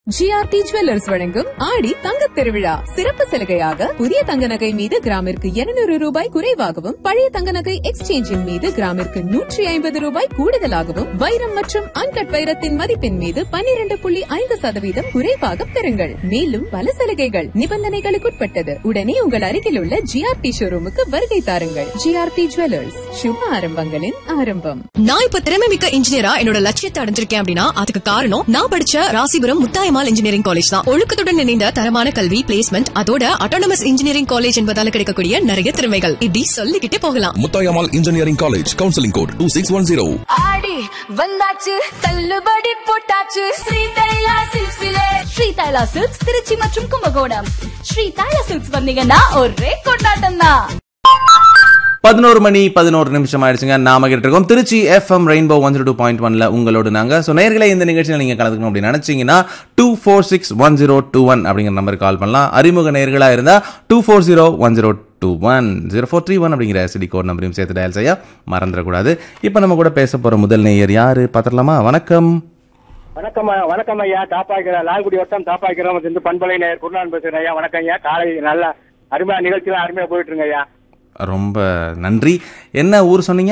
GRT jewellers வழங்கும் ஆடி தங்கத் திருவிழா சிறப்பு சலுகையாக புதிய தங்க நகை மீது கிராமிற்கு 200 ரூபாய் குறைவாகவும் பழைய தங்க நகை எக்ஸ்சேஞ்சின் மீது கிராமிற்கு நூற்றி ஐம்பது ரூபாய் கூடுதலாகவும் வைரம் மற்றும் அன்கட் வைரத்தின் மதிப்பின் மீது 12.5% புள்ளி ஐந்து சதவீதம் குறைவாக பெறுங்கள் மேலும் பல சலுகைகள் நிபந்தனைகளுக்குட்பட்டது உடனே உங்கள் அருகில் உள்ள ஜிஆர்டி ஷோரூமுக்கு வருகை தாருங்கள் ஜிஆர்டி ஜுவல்லர்ஸ் சுப ஆரம்பங்களின் ஆரம்பம் நான் இப்ப திறமை மிக்க இன்ஜினியரா என்னோட லட்சியத்தை அடைஞ்சிருக்கேன் அப்படின்னா அதுக்கு காரணம் நான் படிச்ச ராசிபுரம் முத்தாயமால் இன்ஜினியரிங் காலேஜ் தான் ஒழுக்கத்துடன் இணைந்த தரமான கல்வி பிளேஸ்மெண்ட் அதோட அட்டானமஸ் இன்ஜினியரிங் காலேஜ் என்பதால கிடைக்கக்கூடிய நிறைய திறமைகள் இப்படி சொல்லிக்கிட்டே போகலாம் Muthayammal engineering college counselling code two six one zero Aadi வந்தாச்சு தள்ளுபடி போட்டாச்சு ஸ்ரீ தைலா சில்க்ஸிலே ஸ்ரீ தைலா சில்க்ஸ் திருச்சி மற்றும் கும்பகோணம் ஸ்ரீ தைலா சில்க்ஸ் வந்தீங்கன்னா ஒரே கொண்டாட்டம் தான் பதினோரு மணி பதினோரு நிமிஷம் ஆயிடுச்சுங்க நாம கிட்ட இருக்கோம் Trichy FM rainbow one zero two point ஒன்ல உங்களோட நாங்க ஸோ நேர்களை இந்த நிகழ்ச்சியில் நீங்க கலந்துக்கணும் அப்படின்னு நினைச்சீங்கன்னா two four six one zero two one அப்படிங்கிற நம்பருக்கு கால் பண்ணலாம் அறிமுக நேர்களா இருந்தா two four zero one zero two one zero four three one அப்படிங்கிற எஸ்டி கோட் நம்பரையும் சேர்த்து டயல் செய்ய மறந்துடக்கூடாது இப்போ நம்ம கூட பேச போற முதல் நேயர் யாரு பார்த்துடலாமா வணக்கம் வணக்கம் ஐயா, வணக்கம் ஐயா தாப்பாய்க்கிற லால்குடி வட்டம் தாப்பாய்க்கிறோம் இருந்து பண்பலை நேயர் குருநான் பேசுறேன் ஐயா வணக்கம் ஐயா காலை நல்ல அருமையா நிகழ்ச்சியில அருமையா போயிட்டு இருங்க ஐயா ரொம்ப நன்றி என்ன ஊர் சொன்னீங்க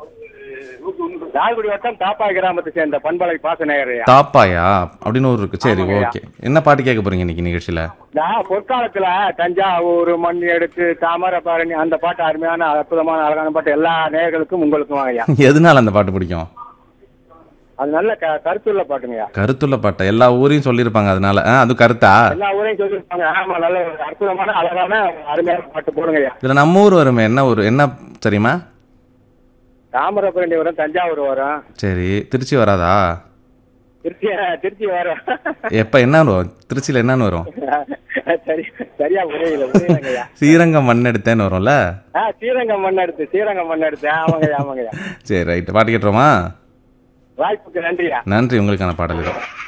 லால்குடி வட்டம் தாப்பாய் கிராமத்தை சேர்ந்த பண்பலை பாச நேயர் ஐயா தாப்பாயா அப்படின்னு ஒரு இருக்கு சரி ஆமாங்கய்யா. ஓகே என்ன பாட்டு கேட்க போறீங்க இன்னைக்கு நிகழ்ச்சியில நான் பொற்காலத்துல தஞ்சாவூர் மண் எடுத்து தாமரபரணி அந்த பாட்டு அருமையான அற்புதமான அழகான பாட்டு எல்லா நேயர்களுக்கும் உங்களுக்கும் ஐயா எதனால அந்த பாட்டு பிடிக்கும் அது நல்ல க- கருத்துள்ள பாட்டுங்கய்யா கருத்துள்ள பாட்டை எல்லா ஊரையும் சொல்லியிருப்பாங்க அதனால ஆ, அது கருத்தா எல்லா ஊரையும் சொல்லிருப்பாங்க ஆமா நல்ல ஒரு அற்புதமான அழகான அருமையான பாட்டு போடுங்க ஐயா இதுல நம்ம ஊர் வருமே என்ன ஊர் என்ன தெரியுமா தாமிரபரணி வரும் தஞ்சாவூர் வரும் சரி திருச்சி வராதா திருச்சி திருச்சி வரும் எப்ப என்ன வரும் திருச்சியில என்னன்னு வரும் சரி சரியா புரியல புரியலங்கய்யா ஸ்ரீரங்கம் மண் எடுத்தேன்னு வரும்ல ஆ ஸ்ரீரங்கம் மண் எடுத்து ஸ்ரீரங்கம் மண் எடுத்து ஆமாங்கய்யா ஆமாங்கய்யா சரி ரைட் பாட்டு கேட்டுருமா வாய்ப்புக்கு நன்றியா நன்றி உங்களுக்கான பாடல் இதோ